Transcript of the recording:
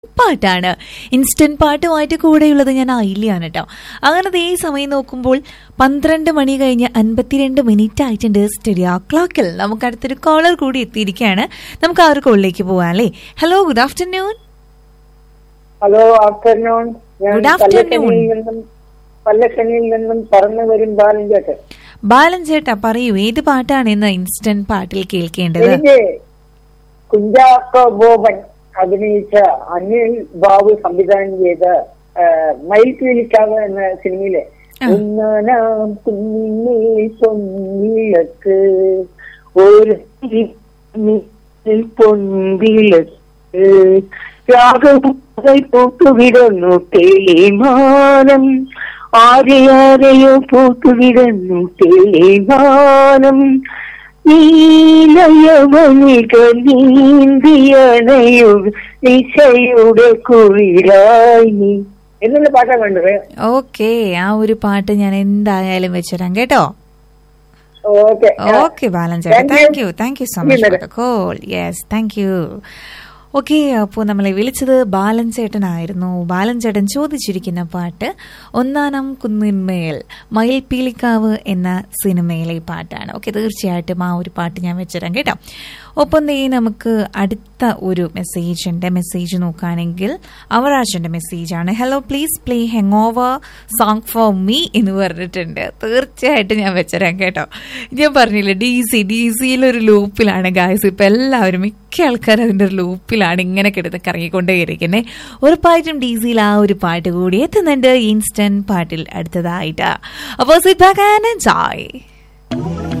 പാട്ടാണ് ഇൻസ്റ്റന്റ് പാട്ടുമായിട്ട് കൂടെയുള്ളത് ഞാൻ ഐലിയാണ് കേട്ടോ അങ്ങനെ ഈ സമയം നോക്കുമ്പോൾ പന്ത്രണ്ട് മണി കഴിഞ്ഞ് അൻപത്തിരണ്ട് മിനിറ്റ് ആയിട്ടുണ്ട് സ്റ്റഡിയോ ക്ലോക്കിൽ നമുക്ക് അടുത്തൊരു കോളർ കൂടി എത്തിയിരിക്കുകയാണ് നമുക്ക് ആ ഒരു കോളിലേക്ക് പോവാം അല്ലേ hello good afternoon hello afternoon ഞാൻ Good afternoon. പല്ലക്കനിയിൽ നിന്നും പല്ലക്കനിയിൽ നിന്നും പറന്നു വരും ബാലഞ്ചേട്ടൻ ബാലൻ ചേട്ടാ പറയൂ ഏത് പാട്ടാണ് ഇന്ന് ഇൻസ്റ്റന്റ് പാട്ടിൽ കേൾക്കേണ്ടത് എനിക്ക് കുഞ്ചാക്കോ ബോബൻ അഭിനയിച്ച അനിൽ ബാബു സംവിധാനം ചെയ്ത ആ, മയിൽപ്പീലിക്കാവ് എന്ന സിനിമയിലെ ആ. ഒന്നാനാം കുഞ്ഞിൽ പൊന്നിലക്ക് ഒരു തിരിഞ്ഞിൽ പൊൻവിളക്ക് രാഗമുകൾ പൂത്തുവിടുന്നു തെളിമാനം ആരെയാരെയോ പൂത്തുവിടുന്നു തെളിമാനം നീലയമണികൾ നീന്തിയണയു നിശയുടെ കുളിരായി നീ എന്നുള്ള പാട്ടാണ് വേണ്ടത് ഓക്കെ ആ ഒരു പാട്ട് ഞാൻ എന്തായാലും വെച്ചുതരാം കേട്ടോ ഓക്കെ ഓക്കെ ബാലൻ ചേട്ടാ Thank you. Thank you thank you so much madam. For the call yes thank you okay അപ്പോൾ നമ്മളെ വിളിച്ചത് ബാലൻ ചേട്ടനായിരുന്നു ബാലൻ ചേട്ടൻ ചോദിച്ചിരിക്കുന്ന പാട്ട് ഒന്നാനം കുന്നിന്മേൽ മയിൽപ്പീലിക്കാവ് എന്ന സിനിമയിലെ പാട്ടാണ് ഓക്കെ തീർച്ചയായിട്ടും ആ ഒരു പാട്ട് ഞാൻ വെച്ചുതരാം കേട്ടോ ഒപ്പം ദേ നമുക്ക് അടുത്ത ഒരു മെസ്സേജ് ഉണ്ട് മെസ്സേജ് നോക്കുകയാണെങ്കിൽ അവറാജന്റെ മെസ്സേജാണ് hello please play hangover song for me എന്ന് പറഞ്ഞിട്ടുണ്ട് തീർച്ചയായിട്ടും ഞാൻ വെച്ചുതരാം കേട്ടോ ഞാൻ പറഞ്ഞില്ലേ ഡി സി ഡി സിയിലൊരു ലൂപ്പിലാണ് ഗായ്സ് ഇപ്പം എല്ലാവരും മിക്ക ആൾക്കാരും അതിൻ്റെ ഒരു ലൂപ്പിലാണ് ഇങ്ങനെ കിടന്ന് കറങ്ങിക്കൊണ്ടേയിരിക്കുന്നത് ഉറപ്പായിട്ടും ഡി സിയിൽ ആ ഒരു പാട്ട് കൂടി എത്തുന്നുണ്ട് ഇൻസ്റ്റന്റ് പാട്ടിൽ അടുത്തതായിട്ട് അപ്പോൾ സിറ്റ് ബാക്ക് ആൻഡ് എൻജോയ്